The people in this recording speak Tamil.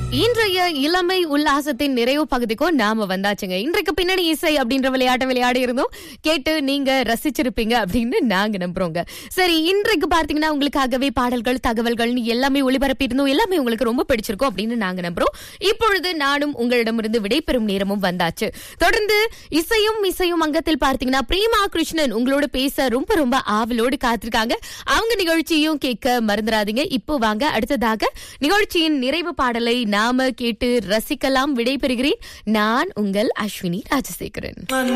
இன்றைய இளமை உல்லாசத்தின் நிறைவு பகுதிக்கும் நாம வந்தாச்சுங்க இன்றைக்கு பின்னணி இசை அப்படின்ற விளையாட்டை விளையாடி இருந்தோம் கேட்டு நீங்க ரசிச்சிருப்பீங்க அப்படின்னு நாங்க நம்புறோங்க சரி இன்றைக்கு பார்த்தீங்கன்னா உங்களுக்காகவே பாடல்கள் தகவல்கள்னு எல்லாமே ஒளிபரப்பி இருந்தோம் எல்லாமே உங்களுக்கு ரொம்ப பிடிச்சிருக்கும் அப்படின்னு நாங்க நம்புறோம் இப்பொழுது நானும் உங்களிடமிருந்து விடைபெறும் நேரமும் வந்தாச்சு தொடர்ந்து இசையும் இசையும் அங்கத்தில் பார்த்தீங்கன்னா பிரேமா கிருஷ்ணன் உங்களோட பேச ரொம்ப ரொம்ப ஆவலோடு காத்திருக்காங்க அவங்க நிகழ்ச்சியும் கேட்க மறந்துடாதீங்க இப்போ வாங்க அடுத்ததாக நிகழ்ச்சியின் நிறைவு பாடலை நாம கேட்டு ரசிக்கலாம் விடைபெறுகிறேன் நான் உங்கள் அஸ்வினி ராஜசேகரன்